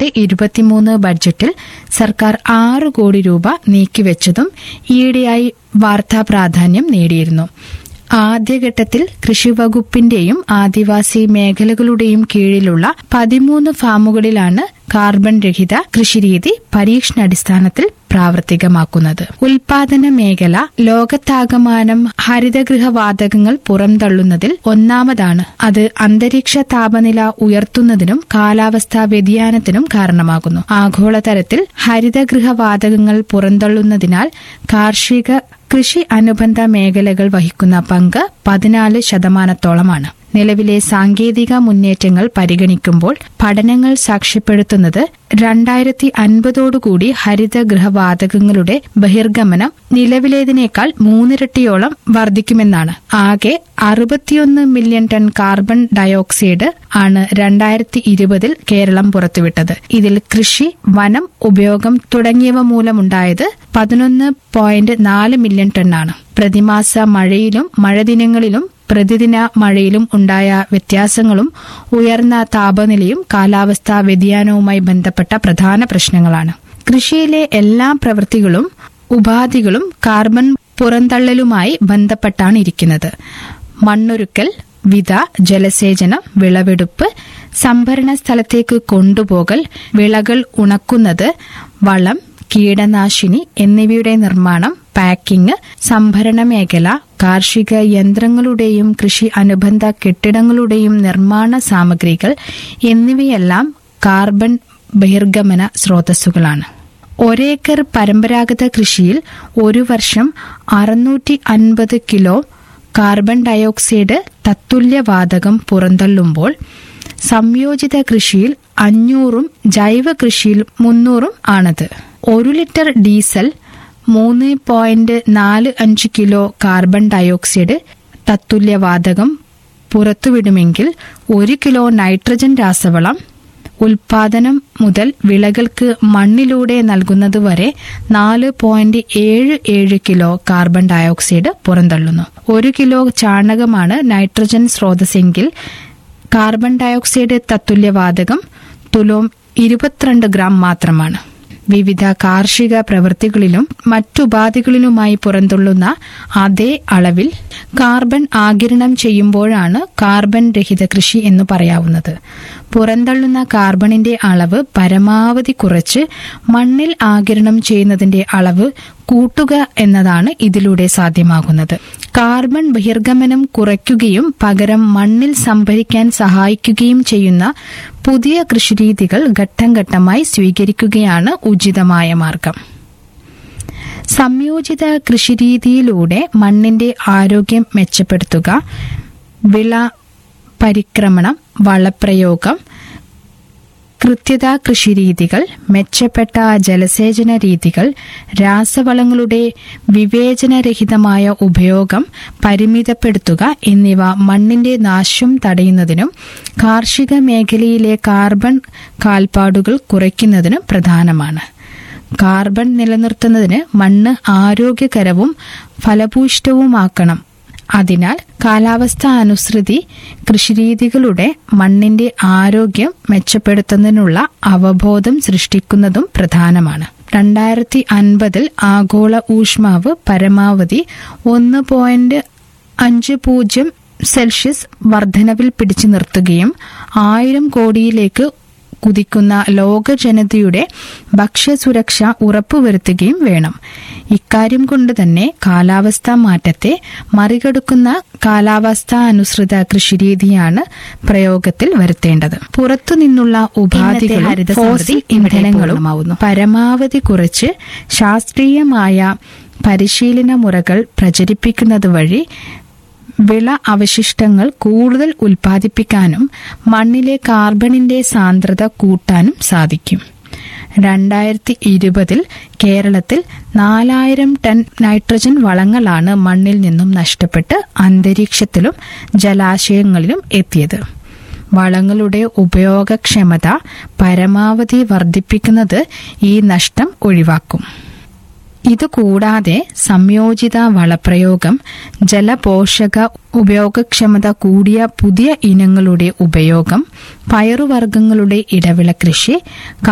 ഇരുപത്തിരണ്ട് ഇരുപത്തിമൂന്ന് ബഡ്ജറ്റിൽ സർക്കാർ ആറ് കോടി രൂപ നീക്കിവെച്ചതും ഈയിടെയായി വാർത്താ പ്രാധാന്യം നേടിയിരുന്നു ആദ്യഘട്ടത്തിൽ കൃഷിവകുപ്പിന്റെയും ആദിവാസി മേഖലകളുടെയും കീഴിലുള്ള പതിമൂന്ന് ഫാമുകളിലാണ് കാർബൺ രഹിത കൃഷിരീതി പരീക്ഷണാടിസ്ഥാനത്തിൽ പ്രാവർത്തികമാക്കുന്നത് ഉൽപാദന മേഖല ലോകത്താകമാനം ഹരിതഗൃഹവാതകങ്ങൾ പുറംതള്ളുന്നതിൽ ഒന്നാമതാണ് അത് അന്തരീക്ഷ താപനില ഉയർത്തുന്നതിനും കാലാവസ്ഥാ വ്യതിയാനത്തിനും കാരണമാകുന്നു ആഗോളതലത്തിൽ ഹരിതഗൃഹവാതകങ്ങൾ പുറന്തള്ളുന്നതിനാൽ കാർഷിക കൃഷി അനുബന്ധ മേഖലകൾ വഹിക്കുന്ന പങ്ക് പതിനാല് ശതമാനത്തോളമാണ് നിലവിലെ സാങ്കേതിക മുന്നേറ്റങ്ങൾ പരിഗണിക്കുമ്പോൾ പഠനങ്ങൾ സാക്ഷ്യപ്പെടുത്തുന്നത് രണ്ടായിരത്തി അൻപതോടുകൂടി ഹരിതഗൃഹവാതകങ്ങളുടെ ബഹിർഗമനം നിലവിലേതിനേക്കാൾ മൂന്നിരട്ടിയോളം വർദ്ധിക്കുമെന്നാണ് ആകെ അറുപത്തിയൊന്ന് മില്യൺ ടൺ കാർബൺ ഡയോക്സൈഡ് ആണ് രണ്ടായിരത്തി ഇരുപതിൽ കേരളം പുറത്തുവിട്ടത് ഇതിൽ കൃഷി വനം ഉപയോഗം തുടങ്ങിയവ മൂലമുണ്ടായത് പതിനൊന്ന് പോയിന്റ് നാല് മില്യൺ ടണ്ണാണ് പ്രതിമാസ മഴയിലും മഴദിനങ്ങളിലും പ്രതിദിന മഴയിലും ഉണ്ടായ വ്യത്യാസങ്ങളും ഉയർന്ന താപനിലയും കാലാവസ്ഥാ വ്യതിയാനവുമായി ബന്ധപ്പെട്ട പ്രധാന പ്രശ്നങ്ങളാണ് കൃഷിയിലെ എല്ലാ പ്രവൃത്തികളും ഉപാധികളും കാർബൺ പുറന്തള്ളലുമായി ബന്ധപ്പെട്ടാണ് ഇരിക്കുന്നത് മണ്ണൊരുക്കൽ വിത ജലസേചനം വിളവെടുപ്പ് സംഭരണ സ്ഥലത്തേക്ക് കൊണ്ടുപോകൽ വിളകൾ ഉണക്കുന്നത് വളം കീടനാശിനി എന്നിവയുടെ നിർമ്മാണം പാക്കിംഗ് സംഭരണ മേഖല കാർഷിക യന്ത്രങ്ങളുടെയും കൃഷി അനുബന്ധ കെട്ടിടങ്ങളുടെയും നിർമ്മാണ സാമഗ്രികൾ എന്നിവയെല്ലാം കാർബൺ ബഹിർഗമന സ്രോതസ്സുകളാണ് ഒരേക്കർ പരമ്പരാഗത കൃഷിയിൽ ഒരു വർഷം അറുന്നൂറ്റി അൻപത് കിലോ കാർബൺ ഡയോക്സൈഡ് തത്തുല്യവാതകം പുറന്തള്ളുമ്പോൾ സംയോജിത കൃഷിയിൽ അഞ്ഞൂറും ജൈവ കൃഷിയിൽ മുന്നൂറും ആണത് ഒരു ലിറ്റർ ഡീസൽ മൂന്ന് പോയിന്റ് നാല് അഞ്ച് കിലോ കാർബൺ ഡയോക്സൈഡ് തത്തുല്യവാതകം പുറത്തുവിടുമെങ്കിൽ ഒരു കിലോ നൈട്രജൻ രാസവളം ഉൽപാദനം മുതൽ വിളകൾക്ക് മണ്ണിലൂടെ നൽകുന്നതുവരെ നാല് പോയിന്റ് ഏഴ് ഏഴ് കിലോ കാർബൺ ഡയോക്സൈഡ് പുറന്തള്ളുന്നു ഒരു കിലോ ചാണകമാണ് നൈട്രജൻ സ്രോതസ്സെങ്കിൽ കാർബൺ ഡയോക്സൈഡ് തത്തുല്യവാതകം തുലോം ഇരുപത്തിരണ്ട് ഗ്രാം മാത്രമാണ് വിവിധ കാർഷിക പ്രവൃത്തികളിലും മറ്റുപാധികളിലുമായി പുറന്തള്ളുന്ന അതേ അളവിൽ കാർബൺ ആകിരണം ചെയ്യുമ്പോഴാണ് കാർബൺ രഹിത കൃഷി എന്ന് പറയാവുന്നത് പുറന്തള്ളുന്ന കാർബണിന്റെ അളവ് പരമാവധി കുറച്ച് മണ്ണിൽ ആകിരണം ചെയ്യുന്നതിന്റെ അളവ് കൂട്ടുക എന്നതാണ് ഇതിലൂടെ സാധ്യമാകുന്നത് കാർബൺ ബഹിർഗമനം കുറയ്ക്കുകയും പകരം മണ്ണിൽ സംഭരിക്കാൻ സഹായിക്കുകയും ചെയ്യുന്ന പുതിയ കൃഷിരീതികൾ ഘട്ടം ഘട്ടമായി സ്വീകരിക്കുകയാണ് ഉചിതമായ മാർഗം സംയോജിത കൃഷിരീതിയിലൂടെ മണ്ണിന്റെ ആരോഗ്യം മെച്ചപ്പെടുത്തുക വിള പരിക്രമണം വളപ്രയോഗം കൃത്യത കൃഷിരീതികൾ മെച്ചപ്പെട്ട ജലസേചന രീതികൾ രാസവളങ്ങളുടെ വിവേചനരഹിതമായ ഉപയോഗം പരിമിതപ്പെടുത്തുക എന്നിവ മണ്ണിന്റെ നാശം തടയുന്നതിനും കാർഷിക മേഖലയിലെ കാർബൺ കാൽപ്പാടുകൾ കുറയ്ക്കുന്നതിനും പ്രധാനമാണ് കാർബൺ നിലനിർത്തുന്നതിന് മണ്ണ് ആരോഗ്യകരവും ഫലഭൂയിഷ്ഠവുമാക്കണം അതിനാൽ കാലാവസ്ഥ അനുസൃതി കൃഷിരീതികളുടെ മണ്ണിന്റെ ആരോഗ്യം മെച്ചപ്പെടുത്തുന്നതിനുള്ള അവബോധം സൃഷ്ടിക്കുന്നതും പ്രധാനമാണ് രണ്ടായിരത്തി അൻപതിൽ ആഗോള ഊഷ്മാവ് പരമാവധി ഒന്ന് പോയിന്റ് അഞ്ച് പൂജ്യം സെൽഷ്യസ് വർധനവിൽ പിടിച്ചു നിർത്തുകയും ആയിരം കോടിയിലേക്ക് കുതിക്കുന്ന ലോക ജനതയുടെ ഭക്ഷ്യസുരക്ഷ ഉറപ്പുവരുത്തുകയും വേണം ഇക്കാര്യം കൊണ്ട് തന്നെ കാലാവസ്ഥാ മാറ്റത്തെ മറികടക്കുന്ന കാലാവസ്ഥാ അനുസൃത കൃഷിരീതിയാണ് പ്രയോഗത്തിൽ വരുത്തേണ്ടത് പുറത്തുനിന്നുള്ള ഉപാധികളും ഹരിത ഫോസിൽ സമൃദ്ധി ഇവിടെ ഇന്ധനങ്ങളും പൂർണ്ണമാവുന്നു. പരമാവധി കുറച്ച് ശാസ്ത്രീയമായ പരിശീലന മുറകൾ പ്രചരിപ്പിക്കുന്നത് വഴി വിള അവശിഷ്ടങ്ങൾ കൂടുതൽ ഉൽപ്പാദിപ്പിക്കാനും മണ്ണിലെ കാർബണിന്റെ സാന്ദ്രത കൂട്ടാനും സാധിക്കും രണ്ടായിരത്തി ഇരുപതിൽ കേരളത്തിൽ നാലായിരം ടൺ നൈട്രജൻ വളങ്ങളാണ് മണ്ണിൽ നിന്നും നഷ്ടപ്പെട്ട് അന്തരീക്ഷത്തിലും ജലാശയങ്ങളിലും എത്തിയത് വളങ്ങളുടെ ഉപയോഗക്ഷമത പരമാവധി വർദ്ധിപ്പിക്കുന്നത് ഈ നഷ്ടം ഒഴിവാക്കും ഇതുകൂടാതെ സംയോജിത വളപ്രയോഗം ജലപോഷക ഉപയോഗക്ഷമത കൂടിയ പുതിയ ഇനങ്ങളുടെ ഉപയോഗം പയറുവർഗ്ഗങ്ങളുടെ ഇടവിള കൃഷി